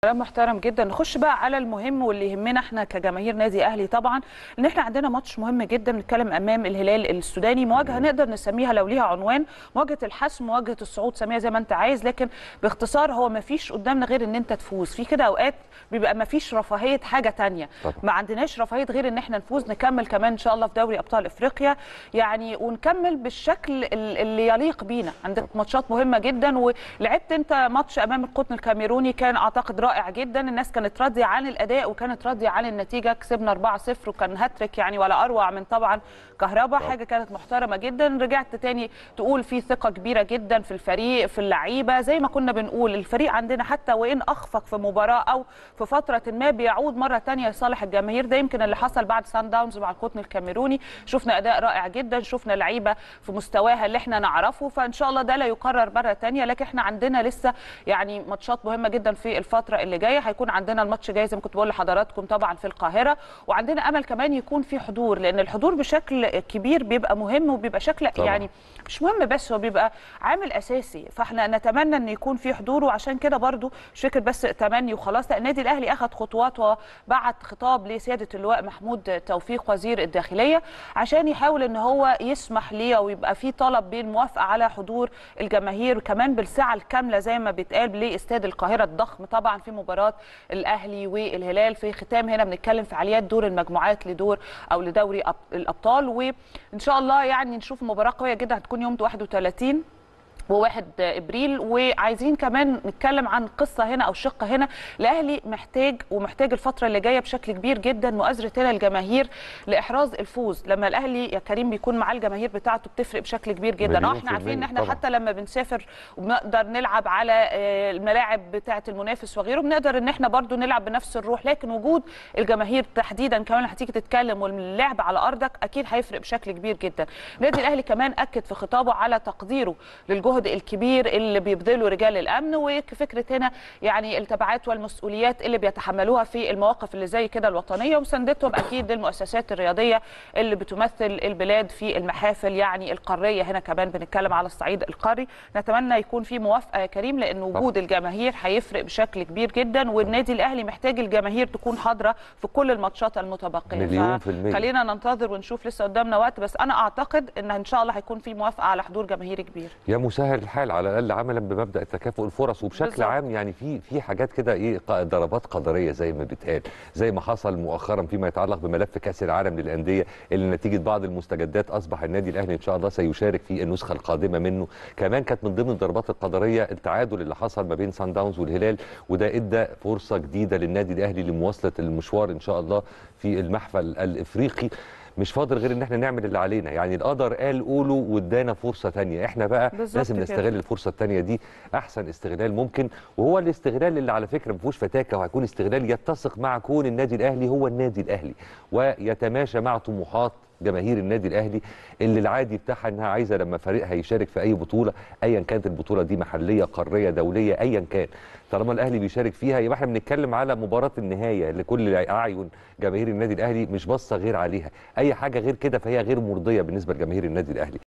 كلام محترم جدا نخش بقى على المهم واللي يهمنا احنا كجماهير نادي اهلي طبعا ان احنا عندنا ماتش مهم جدا بنتكلم امام الهلال السوداني مواجهه نقدر نسميها لو ليها عنوان مواجهه الحسم مواجهه الصعود سميها زي ما انت عايز لكن باختصار هو ما فيش قدامنا غير ان انت تفوز في كده اوقات بيبقى ما فيش رفاهيه حاجه تانية طبعا. ما عندناش رفاهيه غير ان احنا نفوز نكمل كمان ان شاء الله في دوري ابطال افريقيا يعني ونكمل بالشكل ال- اللي يليق بينا عندك ماتشات مهمه جدا ولعبت انت ماتش امام القطن الكاميروني كان اعتقد رائع جدا الناس كانت راضيه عن الاداء وكانت راضيه عن النتيجه كسبنا 4-0 وكان هاتريك يعني ولا اروع من طبعا كهربا حاجه كانت محترمه جدا رجعت تاني تقول في ثقه كبيره جدا في الفريق في اللعيبه زي ما كنا بنقول الفريق عندنا حتى وان اخفق في مباراه او في فتره ما بيعود مره تانية لصالح الجماهير ده يمكن اللي حصل بعد سان داونز مع القطن الكاميروني شفنا اداء رائع جدا شفنا لعيبه في مستواها اللي احنا نعرفه فان شاء الله ده لا يكرر مره تانية لكن احنا عندنا لسه يعني ماتشات مهمه جدا في الفتره اللي جايه هيكون عندنا الماتش جاي زي ما كنت بقول لحضراتكم طبعا في القاهره وعندنا امل كمان يكون في حضور لان الحضور بشكل كبير بيبقى مهم وبيبقى شكل طبعاً. يعني مش مهم بس هو بيبقى عامل اساسي فاحنا نتمنى ان يكون في حضور وعشان كده برضو مش فكره بس تمني وخلاص لا النادي الاهلي اخذ خطوات وبعت خطاب لسياده اللواء محمود توفيق وزير الداخليه عشان يحاول ان هو يسمح ليه او يبقى في طلب بالموافقه على حضور الجماهير كمان بالساعه الكامله زي ما بيتقال لاستاد القاهره الضخم طبعا في مباراه الاهلي والهلال في ختام هنا بنتكلم فعاليات دور المجموعات لدور او لدوري أب- الابطال وان شاء الله يعني نشوف مباراه قويه جدا هتكون يوم 31 وواحد ابريل وعايزين كمان نتكلم عن قصه هنا او شق هنا الاهلي محتاج ومحتاج الفتره اللي جايه بشكل كبير جدا مؤازره هنا الجماهير لاحراز الفوز لما الاهلي يا كريم بيكون معاه الجماهير بتاعته بتفرق بشكل كبير جدا مليون اه في احنا عارفين ان المية احنا طبعاً. حتى لما بنسافر وبنقدر نلعب على آه، الملاعب بتاعه المنافس وغيره بنقدر ان احنا برضو نلعب بنفس الروح لكن وجود الجماهير تحديدا كمان هتيجي تتكلم واللعب على ارضك اكيد هيفرق بشكل كبير جدا النادي الاهلي كمان اكد في خطابه على تقديره للجهد الكبير اللي بيبذله رجال الامن وفكره هنا يعني التبعات والمسؤوليات اللي بيتحملوها في المواقف اللي زي كده الوطنيه ومساندتهم اكيد للمؤسسات الرياضيه اللي بتمثل البلاد في المحافل يعني القاريه هنا كمان بنتكلم على الصعيد القاري نتمنى يكون في موافقه يا كريم لان وجود الجماهير هيفرق بشكل كبير جدا والنادي الاهلي محتاج الجماهير تكون حاضره في كل الماتشات المتبقيه مليون في المية. خلينا ننتظر ونشوف لسه قدامنا وقت بس انا اعتقد ان ان شاء الله هيكون في موافقه على حضور جماهيري كبير يا مسهل الحال على الاقل عملا بمبدا تكافؤ الفرص وبشكل بالظبط. عام يعني في في حاجات كده ايه ق- ضربات قدريه زي ما بيتقال زي ما حصل مؤخرا فيما يتعلق بملف كاس العالم للانديه اللي نتيجه بعض المستجدات اصبح النادي الاهلي ان شاء الله سيشارك في النسخه القادمه منه كمان كانت من ضمن الضربات القدريه التعادل اللي حصل ما بين سان داونز والهلال وده ادى فرصه جديده للنادي الاهلي لمواصله المشوار ان شاء الله في المحفل الافريقي مش فاضل غير ان احنا نعمل اللي علينا يعني القدر قال قولوا وادانا فرصه تانية احنا بقى بالظبط لازم كده. نستغل الفرصه التانية دي احسن استغلال ممكن وهو الاستغلال اللي على فكره ما فيهوش فتاكه وهيكون استغلال يتسق مع كون النادي الاهلي هو النادي الاهلي ويتماشى مع طموحات جماهير النادي الاهلي اللي العادي بتاعها انها عايزه لما فريقها يشارك في اي بطوله ايا كانت البطوله دي محليه قاريه دوليه ايا كان طالما الاهلي بيشارك فيها يبقى احنا بنتكلم على مباراه النهايه اللي كل اعين جماهير النادي الاهلي مش باصه غير عليها اي حاجه غير كده فهي غير مرضيه بالنسبه لجماهير النادي الاهلي